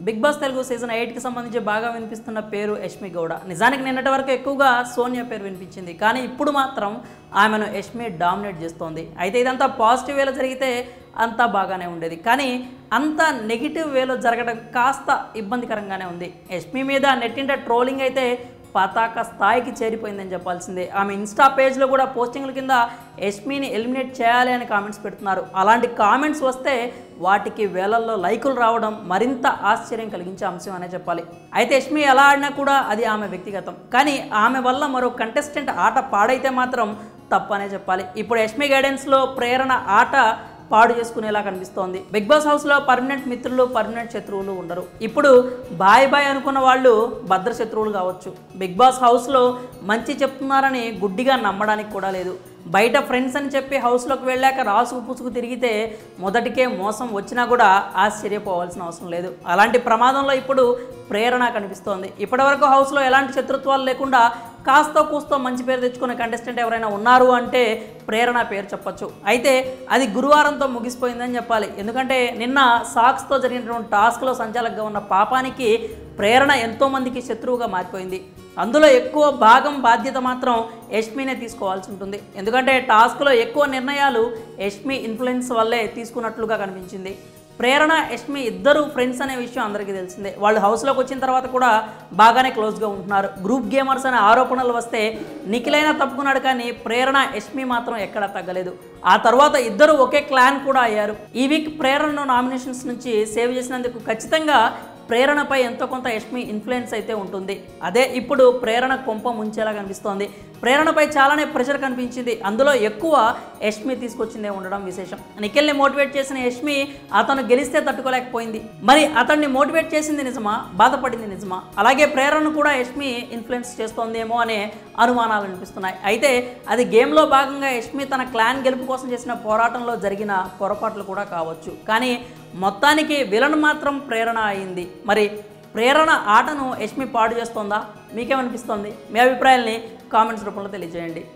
big boss Telugu season ఎయిట్కి సంబంధించి బాగా వినిపిస్తున్న పేరు యష్మి గౌడ నిజానికి నిన్నటి వరకు ఎక్కువగా సోనియా పేరు వినిపించింది కానీ ఇప్పుడు మాత్రం ఆమెను యష్మి డామినేట్ చేస్తోంది అయితే ఇదంతా పాజిటివ్ వేలో జరిగితే అంతా బాగానే ఉండేది కానీ అంత నెగిటివ్ వేలో జరగడం కాస్త ఇబ్బందికరంగానే ఉంది యష్మి మీద నెట్టింట ట్రోలింగ్ అయితే పతాక స్థాయికి చేరిపోయిందని చెప్పాల్సిందే ఆమె ఇన్స్టా పేజ్లో కూడా పోస్టింగ్ల కింద యష్మిని ఎలిమినేట్ చేయాలి అని కామెంట్స్ పెడుతున్నారు అలాంటి కామెంట్స్ వస్తే వాటికి వేలల్లో లైకులు రావడం మరింత ఆశ్చర్యం కలిగించే అంశం అనే చెప్పాలి అయితే యష్మి ఎలా ఆడినా కూడా అది ఆమె వ్యక్తిగతం కానీ ఆమె వల్ల మరో కంటెస్టెంట్ ఆట పాడైతే మాత్రం తప్పనే చెప్పాలి ఇప్పుడు యష్మి గైడెన్స్లో ప్రేరణ ఆట పాడు చేసుకునేలా కనిపిస్తోంది బిగ్ బాస్ హౌస్లో పర్మనెంట్ మిత్రులు పర్మనెంట్ శత్రువులు ఉండరు ఇప్పుడు బాయ్ బాయ్ అనుకున్న వాళ్ళు భద్ర శత్రువులు కావచ్చు బిగ్ బాస్ హౌస్లో మంచి చెప్తున్నారని గుడ్డిగా నమ్మడానికి కూడా లేదు బయట ఫ్రెండ్స్ అని చెప్పి హౌస్లోకి వెళ్ళాక రాసుకు పుసుకు తిరిగితే మొదటికే మోసం వచ్చినా కూడా ఆశ్చర్యపోవాల్సిన అవసరం లేదు అలాంటి ప్రమాదంలో ఇప్పుడు ప్రేరణ కనిపిస్తోంది ఇప్పటివరకు హౌస్లో ఎలాంటి శత్రుత్వాలు లేకుండా కాస్త కూస్తో మంచి పేరు తెచ్చుకునే కంటెస్టెంట్ ఎవరైనా ఉన్నారు అంటే ప్రేరణ పేరు చెప్పొచ్చు అయితే అది గురువారంతో ముగిసిపోయిందని చెప్పాలి ఎందుకంటే నిన్న సాక్స్తో జరిగినటువంటి టాస్క్లో సంచాలకుగా ఉన్న పాపానికి ప్రేరణ ఎంతోమందికి శత్రువుగా మారిపోయింది అందులో ఎక్కువ భాగం బాధ్యత మాత్రం యష్మినే తీసుకోవాల్సి ఉంటుంది ఎందుకంటే టాస్క్లో ఎక్కువ నిర్ణయాలు యష్మి ఇన్ఫ్లుయెన్స్ వల్లే తీసుకున్నట్లుగా కనిపించింది ప్రేరణ యష్మి ఇద్దరు ఫ్రెండ్స్ అనే విషయం అందరికీ తెలిసిందే వాళ్ళు హౌస్లోకి వచ్చిన తర్వాత కూడా బాగానే క్లోజ్గా ఉంటున్నారు గ్రూప్ గేమర్స్ అనే ఆరోపణలు వస్తే నిఖిలైనా తప్పుకున్నాడు కానీ ప్రేరణ యష్మి మాత్రం ఎక్కడా తగ్గలేదు ఆ తర్వాత ఇద్దరు ఒకే క్లాన్ కూడా అయ్యారు ఈ వీక్ ప్రేరణను నామినేషన్స్ నుంచి సేవ్ చేసినందుకు ఖచ్చితంగా ప్రేరణపై ఎంతో కొంత యష్మి ఇన్ఫ్లుయెన్స్ అయితే ఉంటుంది అదే ఇప్పుడు ప్రేరణ కొంప ముంచేలా కనిపిస్తోంది ప్రేరణపై చాలానే ప్రెషర్ కనిపించింది అందులో ఎక్కువ యష్మి తీసుకొచ్చిందే ఉండడం విశేషం నిఖిల్ని మోటివేట్ చేసిన యష్మి అతను గెలిస్తే తట్టుకోలేకపోయింది మరి అతన్ని మోటివేట్ చేసింది నిజమా బాధపడింది నిజమా అలాగే ప్రేరణను కూడా యష్మి ఇన్ఫ్లుయెన్స్ చేస్తోందేమో అనే అనుమానాలు అనిపిస్తున్నాయి అయితే అది గేమ్లో భాగంగా యష్మి తన క్లాన్ గెలుపు కోసం చేసిన పోరాటంలో జరిగిన పొరపాట్లు కూడా కావచ్చు కానీ మొత్తానికి విలన్ మాత్రం ప్రేరణ అయింది మరి ప్రేరణ ఆటను యష్మి పాడు చేస్తోందా మీకేమనిపిస్తోంది మీ అభిప్రాయాల్ని కామెంట్స్ రూపంలో తెలియజేయండి